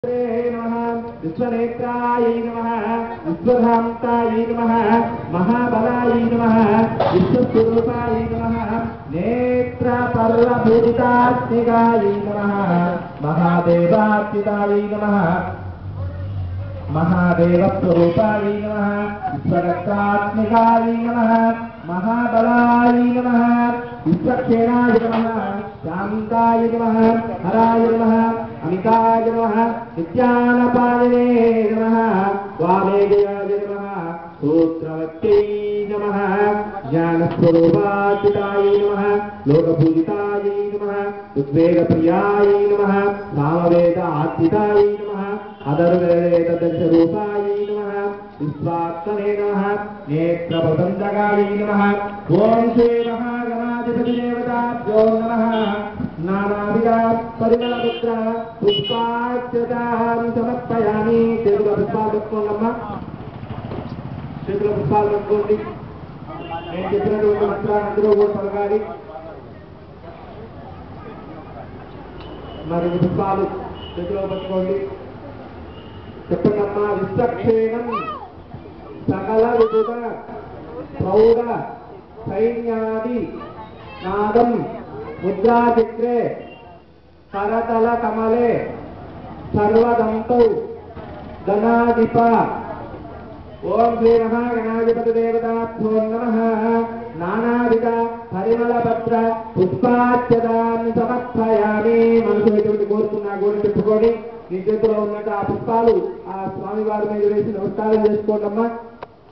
విశ్వనేత్రాయ నమ విశ్వధాంతాయ నమ మహాబలాయ నమ విశ్వస్వరూపాయ నమ నేత్ర పర్వభూజితాత్మికాయ నమ మహాదేవాత్మికాయ నమ महादेवस्वरूपाय नमः विश्वरक्तात्मिकाय नमः महाबलाय नमः विश्वक्षेणाय नमः शान्ताय नमः हराय नमः अमिताय नमः नित्यानपायने नमः वामेजयाय नमः सूत्रवत्यै नमः ज्ञानस्वरूपाचिताय नमः लोकपूजिताय नमः उद्वेगप्रियाय नमः सामवेद आत्मिताय नमः अधर्वेददर्शरूपाय नमः विश्वात्मने नमः नेत्रप्रबन्धकाय नमः ॐ श्री महागणाधिपतिदेवताभ्यो नमः नानाविधा परिमलपुत्र पुष्पाच्युतां समर्पयामि చేతుల పుష్పాలు పెట్టుకోండమ్మా చేతుల పుష్పాలు పెట్టుకోండి నేను చెప్పినటువంటి మంత్రాలు అందరూ కూడా పలకాలి మరి పుష్పాలు చేతిలో పట్టుకోండి చెప్పండమ్మా విశ్వక్షేణం సకల విధుల ప్రౌఢ సైన్యాది నాదం ముద్రాచక్రే కరతల కమలే సర్వదంతౌ గణాధిప ఓం శ్రీ మహాగణాధిపతి దేవతాభ్యో నమ నానావిధ పరిమళ పత్ర పుష్పాచ్యదాన్ని సమర్పయామి మనసు ఎటువంటి కోరుకున్నా కూడా చెప్పుకొని నీ చేతిలో ఉన్నట్టు ఆ పుష్పాలు ఆ స్వామి వారి మీద వేసి నమస్కారం చేసుకోండమ్మా